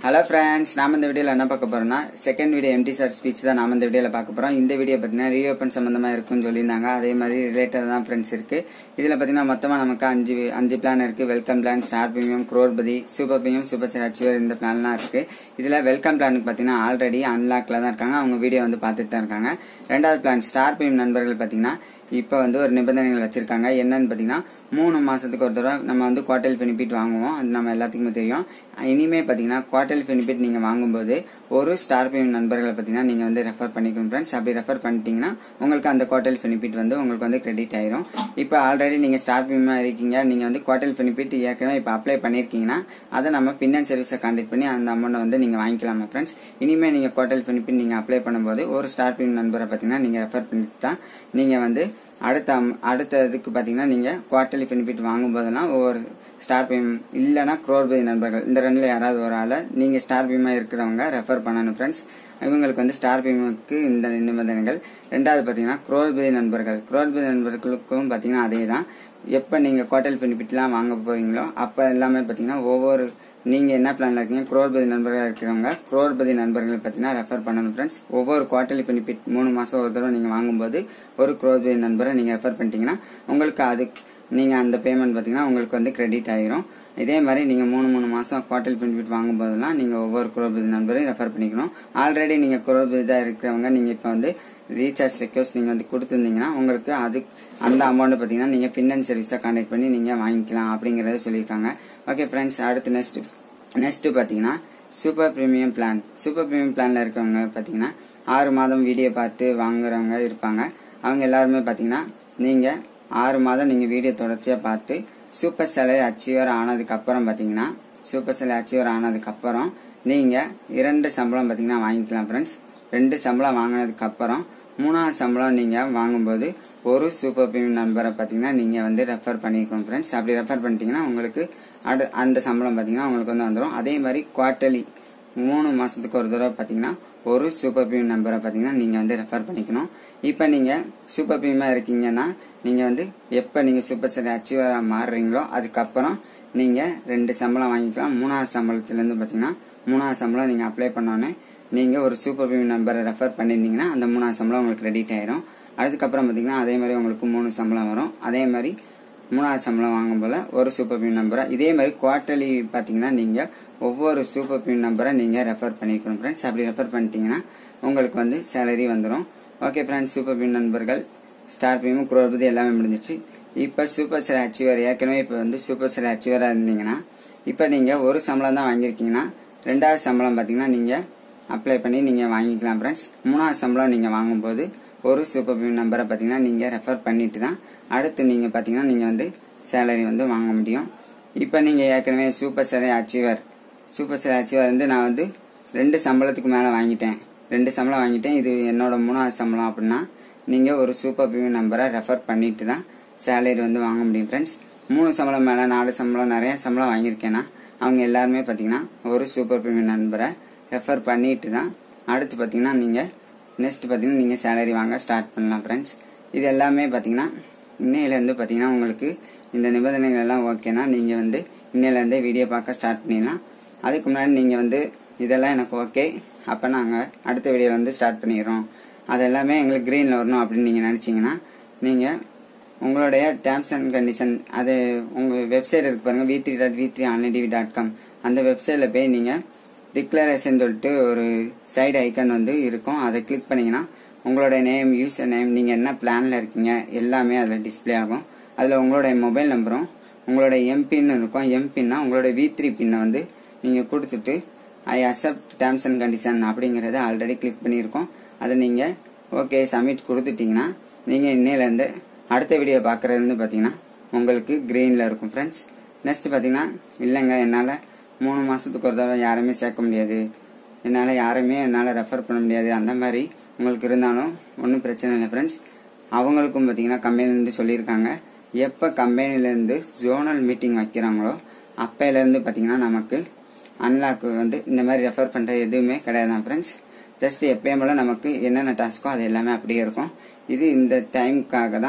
hello friends நாம இந்த வீடியோல என்ன பார்க்க போறோம்னா second video MD sir speech தான் நாம இந்த வீடியோல பார்க்க போறோம் இந்த வீடியோ பார்த்தீங்கன்னா ரீஓப்பன் சம்பந்தமா இருக்குன்னு சொல்லியிருந்தாங்க அதே மாதிரி ரிலேட்டட் தான் ஃப்ரெண்ட்ஸ் இருக்கு இதுல பார்த்தீங்கன்னா மொத்தமா நமக்கு அஞ்சு அஞ்சு பிளான் இருக்கு welcome plan star premium crorepati super premium super star achiever இந்த பிளான்லாம் இருக்கு இதுல வெல்கம் பிளானுக்கு பார்த்தீங்கன்னா ஆல்ரெடி அன்லாக்ல தான் இருக்காங்க அவங்க வீடியோ வந்து பார்த்துட்டு தான் இருக்காங்க ரெண்டாவது பிளான் ஸ்டார் பிரீமியம் நண்பர்கள் பார்த்தீங்கன்னா இப்போ வந்து ஒரு நிபந்தனைகள் வச்சிருக்காங்க என்னன்னு பார்த்தீங்கன்னா மூணு மாசத்துக்கு ஒரு தடவை நம்ம வந்து குவார்டல் பெனிஃபிட் வாங்குவோம் அது நம்ம எல்லாத்துக்குமே தெரியும் இனிமே பார்த்தீங்கன்னா குவார்டல் பெனிஃபிட் நீங்க வாங்கும்போது ஒரு ஸ்டார் பிரீமியம் நண்பர்களை பார்த்தீங்கன்னா நீங்க வந்து ரெஃபர் பண்ணிக்கணும் ஃப்ரெண்ட்ஸ் அப்படி ரெஃபர் பண்ணிட்டீங்கன்னா உங்களுக்கு அந்த குவார்டல் பெனிஃபிட் வந்து உங்களுக்கு வந்து கிரெடிட் ஆயிரும் இப்போ ஆல்ரெடி நீங்க ஸ்டார் பிரீமியமா இருக்கீங்க நீங்க வந்து குவார்டல் பெனிஃபிட் ஏற்கனவே இப்போ அப்ளை பண்ணிருக்கீங்கன்னா அதை நம்ம பின் அண்ட் சர்வீஸை கான்டாக்ட் பண்ணி அந்த அமௌண்ட் வந்து நீங்க வாங்கிக்கலாம் ஃப்ரெண்ட்ஸ் இனிமே நீங்க குவார்டல் பெனிஃபிட் நீங்க அப்ளை பண்ணும்போது ஒரு ஸ்டார் பிரீமியம் நண்பரை பார்த்தீங்கன்னா நீங்க ரெஃபர் பண்ணிட்டு தான் நீங்க வந்து அடுத்த அம்- அடுத்த இதுக்கு பாத்தீங்கன்னா நீங்க குவார்டர்லி பெனிஃபிட் வாங்கும் போதெல்லாம் ஒவ்வொரு ஸ்டார் பீம் இல்லைன்னா குரோர்பதி நண்பர்கள் இந்த ரெண்டுல யாராவது ஒரு ஆளை நீங்க ஸ்டார் பீமா இருக்கிறவங்க ரெஃபர் பண்ணணும் ஃப்ரெண்ட்ஸ் இவங்களுக்கு வந்து ஸ்டார் பீமுக்கு இந்த நிபந்தனைகள் ரெண்டாவது பாத்தீங்கன்னா குரோர்பதி நண்பர்கள் குரோர்பதி நண்பர்களுக்கும் பாத்தீங்கன்னா அதே தான் எப்ப நீங்க குவார்டர்லி பெனிஃபிட்லாம் வாங்க போறீங்களோ அப்ப எல்லாமே பாத்தீங்கன்னா ஒவ்வொரு நீங்க என்ன பிளான்ல இருக்கீங்க குரோர்பதி நண்பர்களா இருக்கிறவங்க குரோர்பதி நண்பர்கள் பாத்தீங்கன்னா ரெஃபர் பண்ணணும் ஃப்ரெண்ட்ஸ் ஒவ்வொரு குவார்டர்லி பெனிஃபிட் மூணு மாசம் ஒரு தடவை நீங்க வாங்கும்போது ஒரு குரோர்பதி நண்பரை நீங்க ரெஃபர் பண்ணிட்டீங்கன்னா உங்களுக்கு அது நீங்க அந்த பேமெண்ட் பாத்தீங்கன்னா உங்களுக்கு வந்து கிரெடிட் ஆயிரும் இதே மாதிரி நீங்க மூணு மூணு மாசம் குவார்டர்லி பெனிஃபிட் வாங்கும் போதெல்லாம் நீங்க ஒவ்வொரு குரோர்பதி நண்பரையும் ரெஃபர் பண்ணிக்கணும் ஆல்ரெடி நீங்க குரோர்பதி தான் இருக்கிறவங்க நீங்க இப்ப வந்து ரீசார்ஜ் ரெக்வஸ்ட் நீங்க வந்து கொடுத்துருந்தீங்கன்னா உங்களுக்கு அது அந்த அமௌண்ட் பாத்தீங்கன்னா நீங்க பின் அண்ட் சர்வீஸா கான்டாக்ட் பண்ணி நீங்க வாங்கிக்கலாம் அப்படிங்கறத சொல்லியிருக்காங்க ஓகே ஃப்ரெண்ட்ஸ் அடுத்து நெக்ஸ்ட் நெக்ஸ்ட் பாத்தீங்கன்னா super premium plan super premium பிளான்ல இருக்கவங்க பாத்தீங்கன்னா ஆறு மாதம் வீடியோ பார்த்து வாங்குறவங்க இருப்பாங்க அவங்க எல்லாருமே பாத்தீங்கன்னா நீங்க ஆறு மாதம் நீங்க வீடியோ தொடர்ச்சியா பார்த்து சூப்பர் சேலரி அச்சீவர் ஆனதுக்கு அப்புறம் பாத்தீங்கன்னா சூப்பர் சேலரி அச்சீவர் ஆனதுக்கு அப்புறம் நீங்க இரண்டு சம்பளம் பாத்தீங்கன்னா வாங்கிக்கலாம் ஃப்ரெண்ட்ஸ் ரெண்டு சம்பளம் வாங்கினதுக்கு அப்புறம் மூணாவது சம்பளம் நீங்க வாங்கும்போது ஒரு சூப்பர் பிரீமியம் நம்பரை பாத்தீங்கன்னா நீங்க வந்து ரெஃபர் பண்ணிக்கணும் ஃப்ரெண்ட்ஸ் அப்படி ரெஃபர் பண்ணிட்டீங்கன்னா உங்களுக்கு அடு- அந்த சம்பளம் பாத்தீங்கன்னா உங்களுக்கு வந்து வந்துடும் அதே மாதிரி குவார்டர்லி மூணு மாசத்துக்கு ஒரு தடவை பாத்தீங்கன்னா ஒரு சூப்பர் பிரீமியம் நம்பரை பாத்தீங்கன்னா நீங்க வந்து ரெஃபர் பண்ணிக்கணும் இப்ப நீங்க சூப்பர் பிரீமியமா இருக்கீங்கன்னா நீங்க வந்து எப்ப நீங்க சூப்பர் ஸ்டார் அச்சீவரா மாறுறீங்களோ அதுக்கப்புறம் நீங்க ரெண்டு சம்பளம் வாங்கிக்கலாம் மூணாவது சம்பளத்துல இருந்து பாத்தீங்கன்னா மூணாவது சம்பளம் நீங்க அப்ளை பண்ணோன்னே நீங்க ஒரு சூப்பர் பிரீமியம் நம்பரை ரெஃபர் பண்ணிருந்தீங்கன்னா அந்த மூணாவது சம்பளம் உங்களுக்கு கிரெடிட் ஆயிரும் அதுக்கப்புறம் பாத்தீங்கன்னா அதே மாதிரி உங்களுக்கு மூணு சம்பளம் வரும் அதே மாதிரி மூணாவது சம்பளம் வாங்கும் போல ஒரு சூப்பர் பின் நம்பரை இதே மாதிரி குவார்டர்லி பாத்தீங்கன்னா நீங்க ஒவ்வொரு சூப்பர் பின் நம்பரை நீங்க ரெஃபர் பண்ணிக்கணும் ஃப்ரெண்ட்ஸ் அப்படி ரெஃபர் பண்ணிட்டீங்கன்னா உங்களுக்கு வந்து சேலரி வந்துடும் ஓகே ஃப்ரெண்ட்ஸ் சூப்பர் பின் நண்பர்கள் ஸ்டார் பியும் குரோபதி எல்லாமே முடிஞ்சிச்சு இப்ப சூப்பர் ஸ்டார் அச்சீவர் ஏற்கனவே இப்ப வந்து சூப்பர் ஸ்டார் அச்சீவரா இருந்தீங்கன்னா இப்ப நீங்க ஒரு சம்பளம் தான் வாங்கியிருக்கீங்கன்னா ரெண்டாவது சம்பளம் பாத்தீங்கன்னா நீங்க அப்ளை பண்ணி நீங்க வாங்கிக்கலாம் ஃப்ரெண்ட்ஸ் மூணாவது சம்பளம் நீங்க வாங்கும்போது ஒரு சூப்பர் பின் நம்பரை பாத்தீங்கன்னா நீங்க ரெஃபர் பண்ணிட்டு தான் அடுத்து நீங்க பாத்தீங்கன்னா நீங்க வந்து சேலரி வந்து வாங்க முடியும் இப்ப நீங்க ஏற்கனவே super salary achiever super salary achiever வந்து நான் வந்து ரெண்டு சம்பளத்துக்கு மேல வாங்கிட்டேன் ரெண்டு சம்பளம் வாங்கிட்டேன் இது என்னோட மூணாவது சம்பளம் அப்படின்னா நீங்க ஒரு சூப்பர் பிரிமியம் நம்பரை ரெஃபர் பண்ணிட்டு தான் சேலரி வந்து வாங்க முடியும் ஃப்ரெண்ட்ஸ் மூணு சம்பளம் மேல நாலு சம்பளம் நிறைய சம்பளம் வாங்கியிருக்கேன்னா அவங்க எல்லாருமே பாத்தீங்கன்னா ஒரு சூப்பர் பிரீமியம் நண்பரை ரெஃபர் பண்ணிட்டு தான் அடுத்து பாத்தீங்கன்னா நீங்க நெக்ஸ்ட் பாத்தீங்கன்னா நீங்க சேலரி வாங்க ஸ்டார்ட் பண்ணலாம் ஃப்ரெண்ட்ஸ் இது எல்லாமே பாத்தீங்கன்னா இன்னையில இருந்து பாத்தீங்கன்னா உங்களுக்கு இந்த நிபந்தனைகள் எல்லாம் ஓகேனா நீங்க வந்து இன்னையில இருந்தே வீடியோ பார்க்க ஸ்டார்ட் பண்ணிடலாம் அதுக்கு முன்னாடி நீங்க வந்து இதெல்லாம் எனக்கு ஓகே அப்ப நாங்க அடுத்த வீடியோ வந்து ஸ்டார்ட் பண்ணிடுறோம் அது எல்லாமே எங்களுக்கு கிரீன்ல வரணும் அப்படின்னு நீங்க நினைச்சீங்கன்னா நீங்க உங்களுடைய டேர்ம்ஸ் அண்ட் கண்டிஷன் அது உங்க வெப்சைட் இருக்கு பாருங்க V three dot V three online TV dot com அந்த வெப்சைட்ல போய் நீங்க டிக்ளரேஷன் சொல்லிட்டு ஒரு சைடு ஐக்கான் வந்து இருக்கும் அதை கிளிக் பண்ணீங்கன்னா உங்களுடைய நேம் யூசர் நேம் நீங்க என்ன பிளான்ல இருக்கீங்க எல்லாமே அதுல டிஸ்ப்ளே ஆகும் அதுல உங்களுடைய மொபைல் நம்பரும் உங்களுடைய எம்பின் இருக்கும் எம்பின்னா உங்களுடைய வி த்ரீ பின்னை வந்து நீங்க கொடுத்துட்டு I accept terms and condition அப்படிங்கறத ஆல்ரெடி கிளிக் பண்ணியிருக்கோம் அதை நீங்க ஓகே சப்மிட் கொடுத்துட்டீங்கன்னா நீங்க இன்னையில இருந்து அடுத்த வீடியோ பாக்குறது வந்து பாத்தீங்கன்னா உங்களுக்கு கிரீன்ல இருக்கும் ஃப்ரெண்ட்ஸ் நெக்ஸ்ட் பாத்தீங்கன்னா இல்லைங்க என்னால மூணு மாசத்துக்கு ஒரு தடவை யாருமே சேர்க்க முடியாது என்னால யாருமே என்னால ரெஃபர் பண்ண முடியாது அந்த மாதிரி உங்களுக்கு இருந்தாலும் ஒன்றும் பிரச்சனை இல்லை ஃப்ரெண்ட்ஸ் அவங்களுக்கும் பாத்தீங்கன்னா கம்பெனில இருந்து சொல்லியிருக்காங்க எப்ப கம்பெனில இருந்து ஜோனல் மீட்டிங் வைக்கிறாங்களோ அப்பையில இருந்து பாத்தீங்கன்னா நமக்கு அன்லாக் வந்து இந்த மாதிரி ரெஃபர் பண்ற எதுவுமே கிடையாது ஃப்ரெண்ட்ஸ் ஜஸ்ட் எப்பயும் போல நமக்கு என்னென்ன டாஸ்க்கோ அது எல்லாமே அப்படியே இருக்கும் இது இந்த டைமுக்காக தான்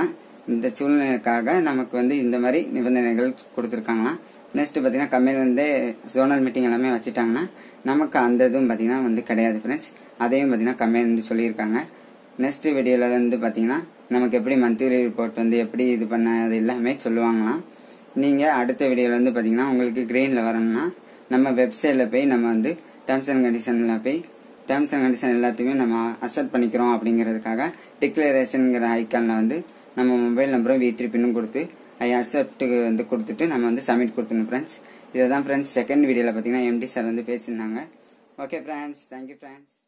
இந்த சூழ்நிலைக்காக நமக்கு வந்து இந்த மாதிரி நிபந்தனைகள் கொடுத்துருக்காங்களாம் நெக்ஸ்ட் பார்த்தீங்கன்னா கம்பெனிலேருந்தே ஜோனல் மீட்டிங் எல்லாமே வச்சுட்டாங்கன்னா நமக்கு அந்த இதுவும் பார்த்தீங்கன்னா வந்து கிடையாது ஃப்ரெண்ட்ஸ் அதையும் பார்த்தீங்கன்னா கம்பெனிலேருந்து சொல்லியிருக்காங்க நெக்ஸ்ட் வீடியோல இருந்து பார்த்தீங்கன்னா நமக்கு எப்படி மந்த்லி ரிப்போர்ட் வந்து எப்படி இது பண்ண அது எல்லாமே சொல்லுவாங்களாம் நீங்கள் அடுத்த வீடியோல இருந்து பார்த்தீங்கன்னா உங்களுக்கு கிரீனில் வரணும்னா நம்ம வெப்சைட்டில் போய் நம்ம வந்து டேர்ம்ஸ் அண்ட் கண்டிஷனில் போய் டேர்ம்ஸ் அண்ட் கண்டிஷன் எல்லாத்தையுமே நம்ம அக்செப்ட் பண்ணிக்கிறோம் அப்படிங்கிறதுக்காக டிக்ளரேஷனுங்கிற ஐக்கானில் வந்து நம்ம மொபைல் நம்பரும் வீ த்ரீ பின்னும் கொடுத்து ஐ அக்செப்ட் வந்து கொடுத்துட்டு நம்ம வந்து சப்மிட் கொடுத்துணும் ஃப்ரெண்ட்ஸ் இதை தான் ஃப்ரெண்ட்ஸ் செகண்ட் வீடியோவில் பார்த்தீங்கன்னா எம்டி சார் வந்து பேசியிருந்தாங்க ஓகே ஃப்ரெண்ட்ஸ் தேங்க்யூ ஃப்ரெண்ட்ஸ்